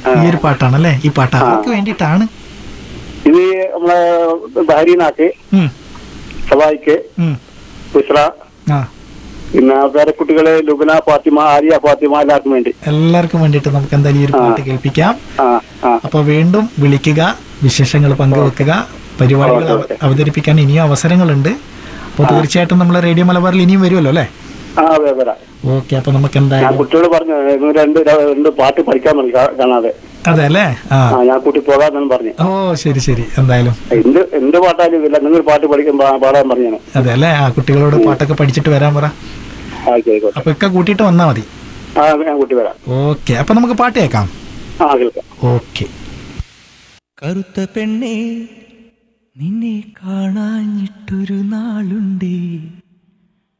ഈ ഒരു പാട്ടാണല്ലേ ഈ പാട്ട് ആർക്ക് വേണ്ടിയിട്ടാണ് ഇത് നമ്മളെ ബഹരീനാക്ക് ഉം, സവായിക്ക് ഉം. ബുസ്ര ആ പിന്നെ വേറെ കുട്ടികളെ ലുബന ഫാത്തിമ ആര്യ ഫാത്തിമ എല്ലാവർക്കും വേണ്ടി എല്ലാവർക്കും വേണ്ടിയിട്ട് നമുക്ക് എന്തായാലും ഈ ഒരു പാട്ട് കേൾപ്പിക്കാം ആ ആ അപ്പൊ വീണ്ടും വിളിക്കുക വിശേഷങ്ങൾ പങ്കുവെക്കുക പരിപാടികൾ അവ- അവതരിപ്പിക്കാൻ ഇനിയും അവസരങ്ങളുണ്ട് അപ്പോൾ തീർച്ചയായിട്ടും നമ്മൾ റേഡിയോ മലബാറിൽ ഇനിയും വരുമല്ലോ അല്ലേ ആ അതെ വരാം ഓക്കെ അപ്പൊ നമുക്ക് ഞാൻ എന്തായാലും കുട്ടിയോട് പറഞ്ഞു നിങ്ങൾ രണ്ട് രണ്ട് പാട്ട് പഠിക്കാൻ മതി കാ- കാണാതെ അതെ അല്ലേ ആ ആ ഞാൻ കൂട്ടി പോകാമെന്ന് പറഞ്ഞു ഓ ശരി ശരി എന്തായാലും എന്ത് എന്ത് പാട്ടാലും ഇല്ല നിങ്ങൾ പാട്ട് പഠിക്കാൻ പാ- പാടാൻ പറഞ്ഞു ഞാൻ അതെ അല്ലേ ആ കുട്ടികളോട് പാട്ടൊക്കെ പഠിച്ചിട്ട് വരാൻ പറ ആയിക്കോട്ടെ അപ്പൊ ഒക്കെ കൂട്ടിയിട്ട് വന്നാൽ മതി ആ ഞാൻ കൂട്ടി വരാം ഓക്കെ അപ്പൊ നമുക്ക് പാട്ട് കേൾക്കാം ആ കേൾക്കാം ഓക്കെ കറുത്ത പെണ്ണേ നിന്നെ കാണാഞ്ഞിട്ടൊരു നാളുണ്ടേ